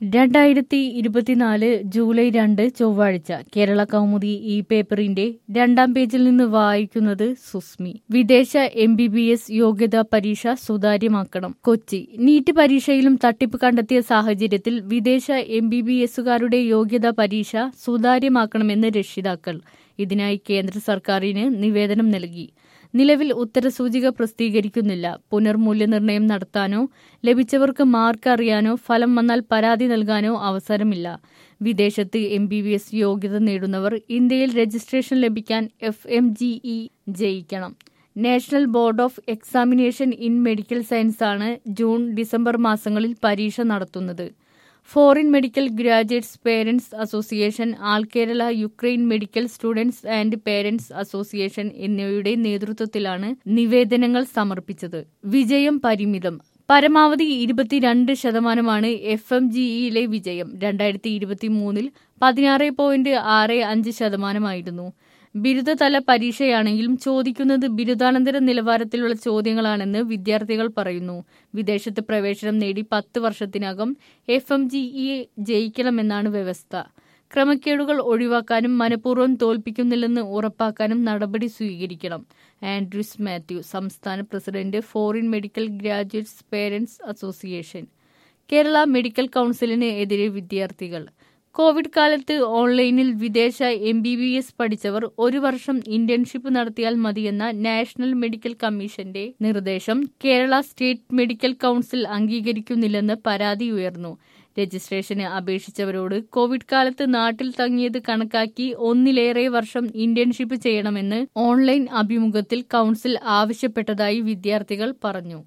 രണ്ടായിരത്തി ഇരുപത്തിനാല് ജൂലൈ രണ്ട് ചൊവ്വാഴ്ച കേരള കൗമുദി ഈ പേപ്പറിന്റെ രണ്ടാം പേജിൽ നിന്ന് വായിക്കുന്നത് സുസ്മി വിദേശ എം ബി ബി എസ് യോഗ്യതാ പരീക്ഷ സുതാര്യമാക്കണം കൊച്ചി നീറ്റ് പരീക്ഷയിലും തട്ടിപ്പ് കണ്ടെത്തിയ സാഹചര്യത്തിൽ വിദേശ എം ബി ബി എസുകാരുടെ യോഗ്യതാ പരീക്ഷ സുതാര്യമാക്കണമെന്ന് രക്ഷിതാക്കൾ ഇതിനായി കേന്ദ്ര സർക്കാരിന് നിവേദനം നൽകി നിലവിൽ ഉത്തരസൂചിക പ്രസിദ്ധീകരിക്കുന്നില്ല പുനർമൂല്യനിർണ്ണയം നടത്താനോ ലഭിച്ചവർക്ക് മാർക്ക് അറിയാനോ ഫലം വന്നാൽ പരാതി നൽകാനോ അവസരമില്ല വിദേശത്ത് എം ബി ബി എസ് യോഗ്യത നേടുന്നവർ ഇന്ത്യയിൽ രജിസ്ട്രേഷൻ ലഭിക്കാൻ എഫ് എം ജി ഇ ജയിക്കണം national board of examination in medical science ആണ് ജൂൺ ഡിസംബർ മാസങ്ങളിൽ പരീക്ഷ നടത്തുന്നത് foreign medical graduates parents association all Kerala Ukraine medical students and parents association എന്നിവയുടെ നേതൃത്വത്തിലാണ് നിവേദനങ്ങൾ സമർപ്പിച്ചത് വിജയം പരിമിതം പരമാവധി ഇരുപത്തിരണ്ട് ശതമാനമാണ് എഫ് എം ജിഇയിലെ വിജയം രണ്ടായിരത്തി ഇരുപത്തി മൂന്നിൽ പതിനാറ് പോയിന്റ് ആറ് അഞ്ച് ശതമാനമായിരുന്നു ബിരുദതല പരീക്ഷയാണെങ്കിലും ചോദിക്കുന്നത് ബിരുദാനന്തര നിലവാരത്തിലുള്ള ചോദ്യങ്ങളാണെന്ന് വിദ്യാർത്ഥികൾ പറയുന്നു വിദേശത്ത് പ്രവേശനം നേടി പത്ത് വർഷത്തിനകം എഫ് എം ജിഇ ജയിക്കണമെന്നാണ് വ്യവസ്ഥ ക്രമക്കേടുകൾ ഒഴിവാക്കാനും മനഃപൂർവ്വം തോൽപ്പിക്കുന്നില്ലെന്ന് ഉറപ്പാക്കാനും നടപടി സ്വീകരിക്കണം ആൻഡ്രൂസ് മാത്യു സംസ്ഥാന president foreign medical graduates parents association Kerala medical കൌൺസിലിന് എതിരെ വിദ്യാർത്ഥികൾ കോവിഡ് കാലത്ത് ഓൺലൈനിൽ വിദേശ എം ബി ബി എസ് പഠിച്ചവർ ഒരു വർഷം ഇന്റേൺഷിപ്പ് നടത്തിയാൽ മതിയെന്ന നാഷണൽ മെഡിക്കൽ കമ്മീഷന്റെ നിർദ്ദേശം കേരള സ്റ്റേറ്റ് മെഡിക്കൽ കൌൺസിൽ അംഗീകരിക്കുന്നില്ലെന്ന് പരാതി ഉയർന്നു രജിസ്ട്രേഷന് അപേക്ഷിച്ചവരോട് കോവിഡ് കാലത്ത് നാട്ടിൽ തങ്ങിയത് കണക്കാക്കി ഒന്നിലേറെ വർഷം ഇന്റേൺഷിപ്പ് ചെയ്യണമെന്ന് ഓൺലൈൻ അഭിമുഖത്തിൽ കൌൺസിൽ ആവശ്യപ്പെട്ടതായി വിദ്യാർത്ഥികൾ പറഞ്ഞു